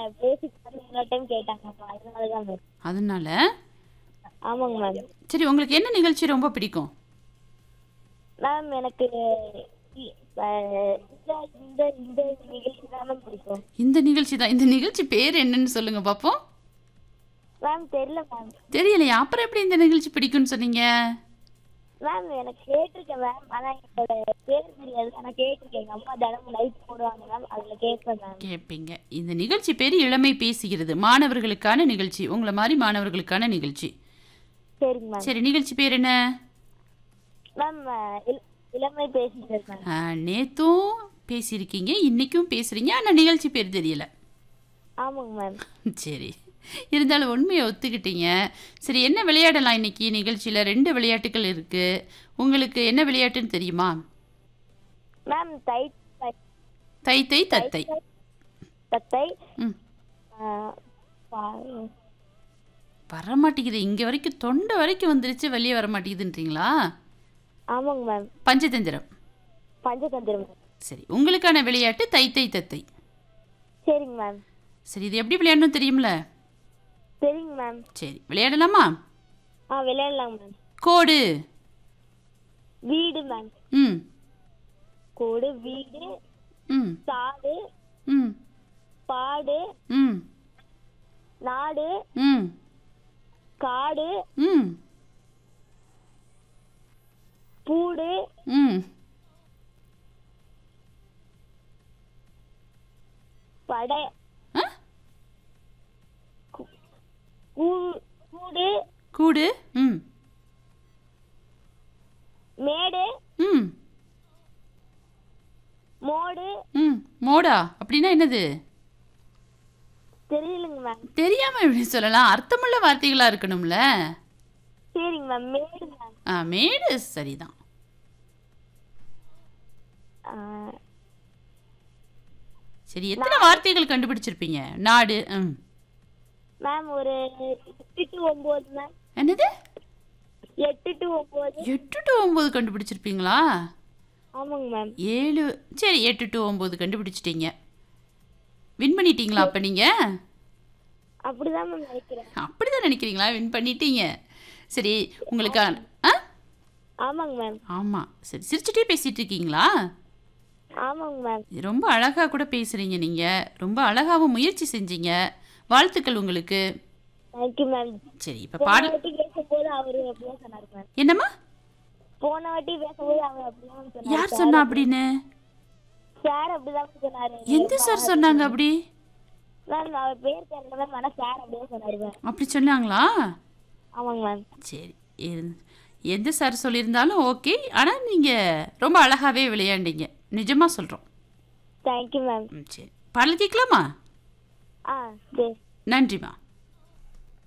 பேசி இன்னொரு டைம் கேட்டாங்கப்பா அதனால தான் மேம் அதனால ஆமாங்க மேம் சரி உங்களுக்கு என்ன நிகழ்ச்சி ரொம்ப பிடிக்கும் மேம் எனக்கு இ- அஹ், இந்த இந்த இந்த நிகழ்ச்சி தான் மேம் பிடிக்கும் இந்த நிகழ்ச்சி தான் இந்த நிகழ்ச்சி பேர் என்னன்னு சொல்லுங்க பார்ப்போம் மேம் தெரியல மேம் தெரியலையா அப்புறம் எப்படி இந்த நிகழ்ச்சி பிடிக்கும்னு சொன்னீங்க மேம் எனக்கு கேட்டிருக்கேன் மேம் ஆனா என்னோட பேர் தெரியாது ஆனா கேட்டிருக்கேன் எங்க அம்மா தினமும் லைட் போடுவாங்க மேம் அதுல கேட்பேன் மேம் கேட்பீங்க இந்த நிகழ்ச்சி பேர் இளமை பேசுகிறது மாணவர்களுக்கான நிகழ்ச்சி உங்களை மாதிரி மாணவர்களுக்கான நிகழ்ச்சி சரிங்க மேம் சரி நிகழ்ச்சி பேர் என்ன மேம் அஹ், இள- இளமை பேசுகிறது மேம் ஆ, நேத்தும் பேசியிருக்கீங்க இன்னைக்கும் பேசுறீங்க ஆனால் நிகழ்ச்சி பேர் தெரியல ஆமாங்க மேம் சரி இருந்தாலும் உண்மையை ஒத்துக்கிட்டீங்க சரி என்ன விளையாடலாம் இன்னைக்கு நிகழ்ச்சியில் ரெண்டு விளையாட்டுகள் இருக்கு உங்களுக்கு என்ன விளையாட்டுன்னு தெரியுமா மேம் தை தை- தை தை தத்தை தத்தை ம் அஹ், பா- வர மாட்டேங்குது இங்கே வரைக்கும் தொண்டை வரைக்கும் வந்துருச்சு வெளியே வர மாட்டேங்குதுன்றீங்களா ஆமாங்க மேம் பஞ்சதந்திரம் பஞ்சதந்திரம் மேம் சரி உங்களுக்கான விளையாட்டு தை தை தத்தை சரிங்க மேம் சரி இது எப்படி விளையாடணும் தெரியும்ல சரிங்க மேம் சரி விளையாடலாமா ஆ விளையாடலாங்க மேம் கோடு வீடு மேம் ம் கோடு வீடு ம் சாடு ம் பாடு ம் நாடு ம் காடு ம் பூடு ம் படை ஆ? கூ- கூ- கூடு கூடு ம் மேடு ம் மோடு ம் மோடா அப்படின்னா என்னது தெரியலங்க மேம் தெரியாம எப்படி சொல்லலாம் அர்த்தமுள்ள வார்த்தைகளா இருக்கணும்ல சரிங்க மேம் மேடு மேம் ஆ மேடு சரிதான் ஆ, சரி எத்தனை வார்த்தைகள் கண்டுபிடிச்சிருப்பீங்க நாடு ம் மேம் ஒரு எட்டு டு ஒம்பது மேம் என்னது எட்டு டு ஒம்பது எட்டு டு ஒம்பது கண்டுபிடிச்சிருப்பீங்களா ஆமாங்க மேம் ஏழு சரி எட்டு டு ஒம்பது கண்டுபிடிச்சிட்டீங்க வின் பண்ணிட்டீங்களா அப்போ நீங்கள் அப்படிதான் மேம் நினைக்கிறேன் அப்படிதான் நினைக்கிறீங்களா வின் பண்ணிட்டீங்க சரி உங்களுக்கு ஆ ஆமாங்க மேம் ஆமாம் சரி சிரிச்சுட்டே பேசிட்டு இருக்கீங்களா ஆமாங்க மேம் ரொம்ப அழகாக கூட பேசுகிறீங்க நீங்கள் ரொம்ப அழகாகவும் முயற்சி செஞ்சீங்க வாழ்த்துக்கள் உங்களுக்கு தேங்க்யூ மேம் சரி இப்போ போன பாடல் வாட்டி பேசும்போது அவரு அப்படிதான் சொன்னாரு மேம் என்னம்மா போன வாட்டி பேசும்போது அவர் அப்படிதான் சொன்னாரு யார் சொன்னா அப்படின்னு சார் அப்படிதான் சொன்னாரு எந்த சார் சொன்னாங்க அப்படி மேம் அவர் பேர் தெரியல மேம் ஆனா சார் அப்படியே சொன்னாரு மேம் அப்படி சொன்னாங்களா ஆமாங்க மேம் சரி இரு- எந்த சார் சொல்லியிருந்தாலும் ஓகே ஆனால் நீங்கள் ரொம்ப அழகாகவே விளையாண்டீங்க நிஜமாக சொல்கிறோம் தேங்க்யூ மேம் சரி பாடல் கேட்கலாமா ஆ சரி நன்றிம்மா